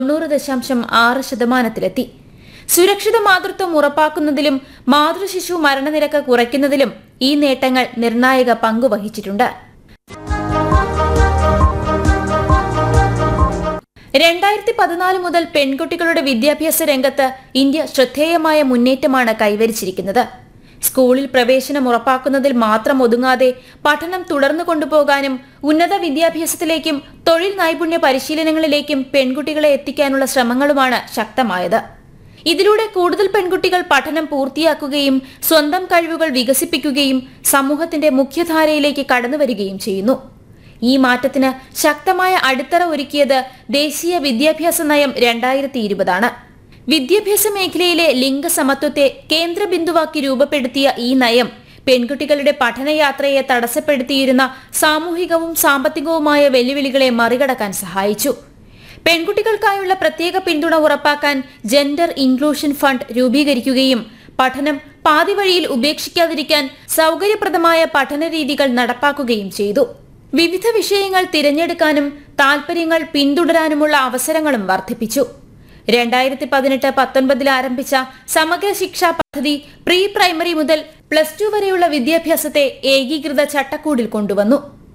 തൊണ്ണൂറ് ദശാംശം ആറ് ശതമാനത്തിലെത്തി സുരക്ഷിത മാതൃത്വം ഉറപ്പാക്കുന്നതിലും മാതൃശിശു മരണനിരക്ക് കുറയ്ക്കുന്നതിലും ഈ നേട്ടങ്ങൾ നിർണായക പങ്കുവഹിച്ചിട്ടുണ്ട് രണ്ടായിരത്തി പതിനാല് മുതൽ പെൺകുട്ടികളുടെ വിദ്യാഭ്യാസ രംഗത്ത് ഇന്ത്യ ശ്രദ്ധേയമായ മുന്നേറ്റമാണ് കൈവരിച്ചിരിക്കുന്നത് സ്കൂളിൽ പ്രവേശനം ഉറപ്പാക്കുന്നതിൽ മാത്രം ഒതുങ്ങാതെ പഠനം തുടർന്നു കൊണ്ടുപോകാനും ഉന്നത വിദ്യാഭ്യാസത്തിലേക്കും തൊഴിൽ നൈപുണ്യ പരിശീലനങ്ങളിലേക്കും പെൺകുട്ടികളെ എത്തിക്കാനുള്ള ശ്രമങ്ങളുമാണ് ശക്തമായത് ഇതിലൂടെ കൂടുതൽ പെൺകുട്ടികൾ പഠനം പൂർത്തിയാക്കുകയും സ്വന്തം കഴിവുകൾ വികസിപ്പിക്കുകയും സമൂഹത്തിന്റെ മുഖ്യധാരയിലേക്ക് കടന്നുവരികയും ചെയ്യുന്നു ഈ മാറ്റത്തിന് ശക്തമായ അടിത്തറ ഒരുക്കിയത് ദേശീയ വിദ്യാഭ്യാസ നയം രണ്ടായിരത്തി ഇരുപതാണ് വിദ്യാഭ്യാസ മേഖലയിലെ ലിംഗസമത്വത്തെ കേന്ദ്രബിന്ദുവാക്കി രൂപപ്പെടുത്തിയ ഈ നയം പെൺകുട്ടികളുടെ പഠനയാത്രയെ തടസ്സപ്പെടുത്തിയിരുന്ന സാമൂഹികവും സാമ്പത്തികവുമായ വെല്ലുവിളികളെ മറികടക്കാൻ സഹായിച്ചു പെൺകുട്ടികൾക്കായുള്ള പ്രത്യേക പിന്തുണ ഉറപ്പാക്കാൻ ജെൻഡർ ഇൻക്ലൂഷൻ ഫണ്ട് രൂപീകരിക്കുകയും പഠനം പാതിവഴിയിൽ ഉപേക്ഷിക്കാതിരിക്കാൻ സൗകര്യപ്രദമായ പഠന രീതികൾ നടപ്പാക്കുകയും ചെയ്തു വിവിധ വിഷയങ്ങൾ തിരഞ്ഞെടുക്കാനും താൽപര്യങ്ങൾ പിന്തുടരാനുമുള്ള അവസരങ്ങളും വർദ്ധിപ്പിച്ചു രണ്ടായിരത്തി പതിനെട്ട് പത്തൊൻപതിൽ ആരംഭിച്ച സമഗ്ര ശിക്ഷാ പദ്ധതി പ്രീ പ്രൈമറി മുതൽ പ്ലസ് ടു വരെയുള്ള വിദ്യാഭ്യാസത്തെ ഏകീകൃത ചട്ടക്കൂടിൽ കൊണ്ടുവന്നു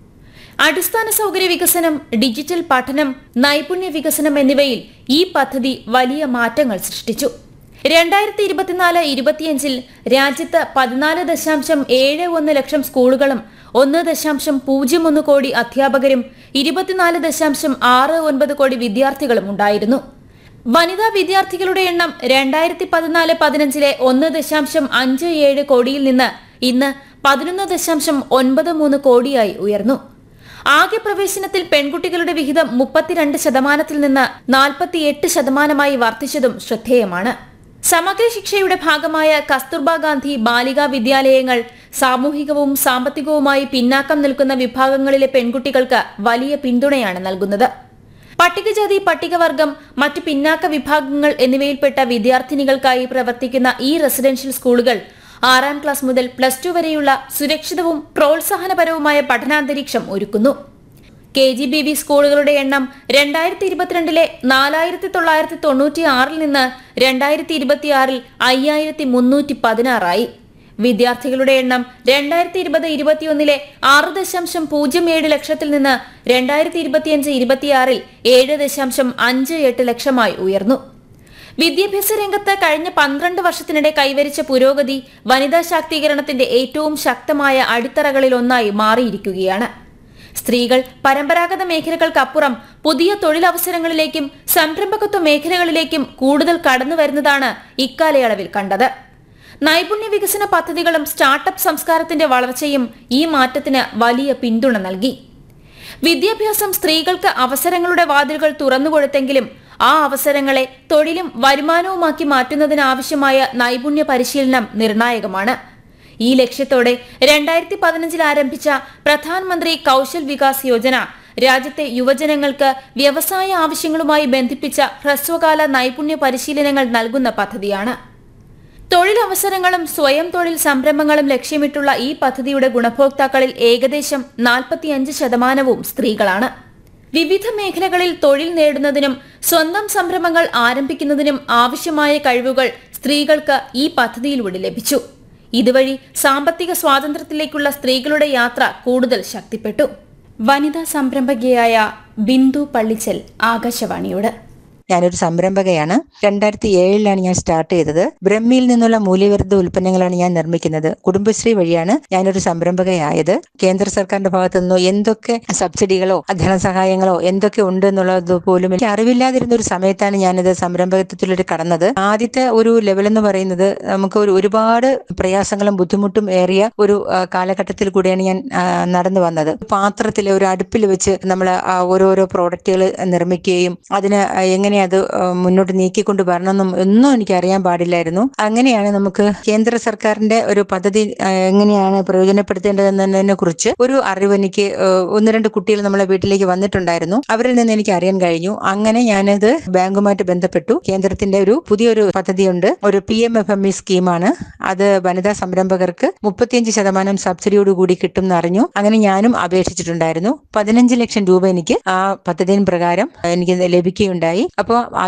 അടിസ്ഥാന സൗകര്യ വികസനം ഡിജിറ്റൽ പഠനം നൈപുണ്യ വികസനം എന്നിവയിൽ ഈ പദ്ധതി വലിയ മാറ്റങ്ങൾ സൃഷ്ടിച്ചു രണ്ടായിരത്തി ഇരുപത്തിനാല് ഇരുപത്തിയഞ്ചിൽ രാജ്യത്ത് പതിനാല് ദശാംശം ഏഴ് ഒന്ന് ലക്ഷം സ്കൂളുകളും ഒന്ന് ദശാംശം പൂജ്യം ഒന്ന് കോടി അധ്യാപകരും ഇരുപത്തിനാല് ദശാംശം ആറ് ഒൻപത് കോടി വിദ്യാർത്ഥികളും ഉണ്ടായിരുന്നു വനിതാ വിദ്യാർത്ഥികളുടെ എണ്ണം രണ്ടായിരത്തി പതിനാല് പതിനഞ്ചിലെ ഒന്ന് ദശാംശം അഞ്ച് ഏഴ് കോടിയിൽ നിന്ന് ഇന്ന് പതിനൊന്ന് ദശാംശം ഒൻപത് മൂന്ന് കോടിയായി ഉയർന്നു ആകെ പ്രവേശനത്തിൽ പെൺകുട്ടികളുടെ വിഹിതം മുപ്പത്തിരണ്ട് ശതമാനത്തിൽ നിന്ന് നാൽപ്പത്തിയെട്ട് ശതമാനമായി വർദ്ധിച്ചതും ശ്രദ്ധേയമാണ് സമഗ്ര ശിക്ഷയുടെ ഭാഗമായ കസ്തൂർബ ഗാന്ധി ബാലികാ വിദ്യാലയങ്ങൾ സാമൂഹികവും സാമ്പത്തികവുമായി പിന്നാക്കം നിൽക്കുന്ന വിഭാഗങ്ങളിലെ പെൺകുട്ടികൾക്ക് വലിയ പിന്തുണയാണ് നൽകുന്നത് പട്ടികജാതി പട്ടികവർഗം മറ്റ് പിന്നാക്ക വിഭാഗങ്ങൾ എന്നിവയിൽപ്പെട്ട വിദ്യാർത്ഥിനികൾക്കായി പ്രവർത്തിക്കുന്ന ഈ റെസിഡൻഷ്യൽ സ്കൂളുകൾ ആറാം ക്ലാസ് മുതൽ പ്ലസ് ടു വരെയുള്ള സുരക്ഷിതവും പ്രോത്സാഹനപരവുമായ പഠനാന്തരീക്ഷം ഒരുക്കുന്നു കെ ജി ബി വി സ്കൂളുകളുടെ എണ്ണം രണ്ടായിരത്തി ഇരുപത്തിരണ്ടിലെ നാലായിരത്തി തൊള്ളായിരത്തി തൊണ്ണൂറ്റി ആറിൽ നിന്ന് രണ്ടായിരത്തി ഇരുപത്തിയാറിൽ അയ്യായിരത്തി മുന്നൂറ്റി പതിനാറായി വിദ്യാർത്ഥികളുടെ എണ്ണം രണ്ടായിരത്തി ഇരുപത് ഇരുപത്തിയൊന്നിലെ ആറ് ദശാംശം പൂജ്യം ഏഴ് ലക്ഷത്തിൽ നിന്ന് രണ്ടായിരത്തി ഇരുപത്തിയഞ്ച് ഇരുപത്തിയാറിൽ ഏഴ് ദശാംശം അഞ്ച് എട്ട് ലക്ഷമായി ഉയർന്നു വിദ്യാഭ്യാസ രംഗത്ത് കഴിഞ്ഞ പന്ത്രണ്ട് വർഷത്തിനിടെ കൈവരിച്ച പുരോഗതി വനിതാ ശാക്തീകരണത്തിന്റെ ഏറ്റവും ശക്തമായ അടിത്തറകളിൽ ഒന്നായി മാറിയിരിക്കുകയാണ് സ്ത്രീകൾ പരമ്പരാഗത മേഖലകൾക്കപ്പുറം പുതിയ തൊഴിലവസരങ്ങളിലേക്കും സംരംഭകത്വ മേഖലകളിലേക്കും കൂടുതൽ കടന്നു വരുന്നതാണ് ഇക്കാലയളവിൽ കണ്ടത് നൈപുണ്യ വികസന പദ്ധതികളും സ്റ്റാർട്ടപ്പ് സംസ്കാരത്തിന്റെ വളർച്ചയും ഈ മാറ്റത്തിന് വലിയ പിന്തുണ നൽകി വിദ്യാഭ്യാസം സ്ത്രീകൾക്ക് അവസരങ്ങളുടെ വാതിലുകൾ തുറന്നുകൊടുത്തെങ്കിലും ആ അവസരങ്ങളെ തൊഴിലും വരുമാനവുമാക്കി മാറ്റുന്നതിനാവശ്യമായ നൈപുണ്യ പരിശീലനം നിർണായകമാണ് ഈ ലക്ഷ്യത്തോടെ രണ്ടായിരത്തി പതിനഞ്ചിൽ ആരംഭിച്ച പ്രധാനമന്ത്രി കൗശൽ വികാസ് യോജന രാജ്യത്തെ യുവജനങ്ങൾക്ക് വ്യവസായ ആവശ്യങ്ങളുമായി ബന്ധിപ്പിച്ച ഹ്രസ്വകാല നൈപുണ്യ പരിശീലനങ്ങൾ നൽകുന്ന പദ്ധതിയാണ് തൊഴിലവസരങ്ങളും സ്വയം തൊഴിൽ സംരംഭങ്ങളും ലക്ഷ്യമിട്ടുള്ള ഈ പദ്ധതിയുടെ ഗുണഭോക്താക്കളിൽ ഏകദേശം നാൽപ്പത്തിയഞ്ച് ശതമാനവും സ്ത്രീകളാണ് വിവിധ മേഖലകളിൽ തൊഴിൽ നേടുന്നതിനും സ്വന്തം സംരംഭങ്ങൾ ആരംഭിക്കുന്നതിനും ആവശ്യമായ കഴിവുകൾ സ്ത്രീകൾക്ക് ഈ പദ്ധതിയിലൂടെ ലഭിച്ചു ഇതുവഴി സാമ്പത്തിക സ്വാതന്ത്ര്യത്തിലേക്കുള്ള സ്ത്രീകളുടെ യാത്ര കൂടുതൽ ശക്തിപ്പെട്ടു വനിതാ സംരംഭകയായ ബിന്ദു പള്ളിച്ചൽ ആകാശവാണിയോട് ഞാനൊരു സംരംഭകയാണ് രണ്ടായിരത്തി ഏഴിലാണ് ഞാൻ സ്റ്റാർട്ട് ചെയ്തത് ബ്രഹ്മിയിൽ നിന്നുള്ള മൂല്യവർദ്ധിത ഉൽപ്പന്നങ്ങളാണ് ഞാൻ നിർമ്മിക്കുന്നത് കുടുംബശ്രീ വഴിയാണ് ഞാനൊരു സംരംഭകയായത് കേന്ദ്ര സർക്കാരിന്റെ ഭാഗത്തു നിന്നോ എന്തൊക്കെ സബ്സിഡികളോ ധനസഹായങ്ങളോ എന്തൊക്കെ ഉണ്ട് എന്നുള്ളത് പോലും എനിക്ക് അറിവില്ലാതിരുന്ന ഒരു സമയത്താണ് ഞാനിത് സംരംഭകത്വത്തിലൊരു കടന്നത് ആദ്യത്തെ ഒരു ലെവൽ എന്ന് പറയുന്നത് നമുക്ക് ഒരു ഒരുപാട് പ്രയാസങ്ങളും ബുദ്ധിമുട്ടും ഏറിയ ഒരു ആ, കാലഘട്ടത്തിൽ കൂടിയാണ് ഞാൻ ആ, നടന്നു വന്നത് പാത്രത്തിൽ ഒരു അടുപ്പിൽ വെച്ച് നമ്മൾ ഓരോരോ പ്രോഡക്റ്റുകൾ നിർമ്മിക്കുകയും അതിന് എങ്ങനെ അത് ആ, മുന്നോട്ട് നീക്കിക്കൊണ്ട് വരണമെന്നും ഒന്നും എനിക്ക് അറിയാൻ പാടില്ലായിരുന്നു അങ്ങനെയാണ് നമുക്ക് കേന്ദ്ര സർക്കാരിന്റെ ഒരു പദ്ധതി ആ, എങ്ങനെയാണ് പ്രയോജനപ്പെടുത്തേണ്ടതെന്നതിനെ കുറിച്ച് ഒരു അറിവ് എനിക്ക് ആ, ഒന്ന് രണ്ട് കുട്ടികൾ നമ്മളെ വീട്ടിലേക്ക് വന്നിട്ടുണ്ടായിരുന്നു അവരിൽ നിന്ന് എനിക്ക് അറിയാൻ കഴിഞ്ഞു അങ്ങനെ ഞാനത് ബാങ്കുമായിട്ട് ബന്ധപ്പെട്ടു കേന്ദ്രത്തിന്റെ ഒരു പുതിയൊരു പദ്ധതിയുണ്ട് ഒരു P M F M E സ്കീമാണ് അത് വനിതാ സംരംഭകർക്ക് മുപ്പത്തിയഞ്ച് ശതമാനം സബ്സിഡിയോട് കൂടി കിട്ടും എന്നറിഞ്ഞു അങ്ങനെ ഞാനും അപേക്ഷിച്ചിട്ടുണ്ടായിരുന്നു പതിനഞ്ച് ലക്ഷം രൂപ എനിക്ക് ആ പദ്ധതിயின் പ്രകാരം എനിക്ക് ലഭിക്കുകയുണ്ടായി അപ്പോൾ അപ്പോൾ